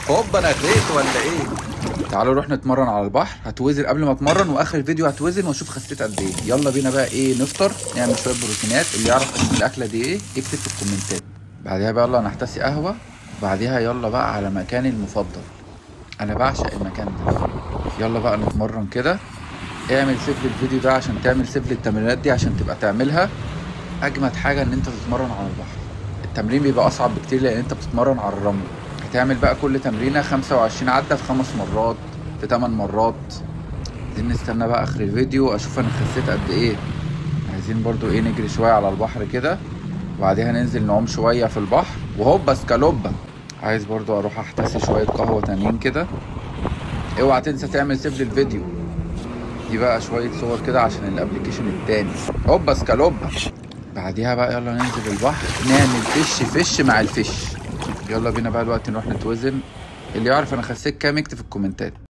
هوبا انا غرقت ولا ايه تعالوا نروح نتمرن على البحر هتوزن قبل ما اتمرن واخر الفيديو هتوزن واشوف خسيت قد ايه يلا بينا بقى ايه نفطر نعمل شويه بروتينات اللي يعرف اسم الاكله دي ايه يكتب في الكومنتات بعدها بقى يلا نحتسي قهوه وبعديها يلا بقى على مكاني المفضل انا بعشق المكان ده يلا بقى نتمرن كده اعمل سيف للفيديو ده عشان تعمل سيف للتمرينات دي عشان تبقى تعملها اجمد حاجه ان انت تتمرن على البحر التمرين بيبقى اصعب بكتير لان انت بتتمرن على الرمل هتعمل بقى كل تمرينه 25 عده في خمس مرات في 8 مرات عايزين نستنى بقى اخر الفيديو اشوف انا خسيت قد ايه عايزين برضو ايه نجري شويه على البحر كده وبعديها ننزل نعوم شويه في البحر وهوبا سكالوبا عايز برضو اروح احتسي شويه قهوه تانيين كده اوعى تنسى تعمل سيف للفيديو دي بقى شويه صور كده عشان الابلكيشن التاني هوبا سكالوبا بعديها بقى يلا ننزل البحر نعمل فش فش مع الفش يلا بينا بقى دلوقتي نروح نتوزن اللي يعرف انا خسيت كام يكتب في الكومنتات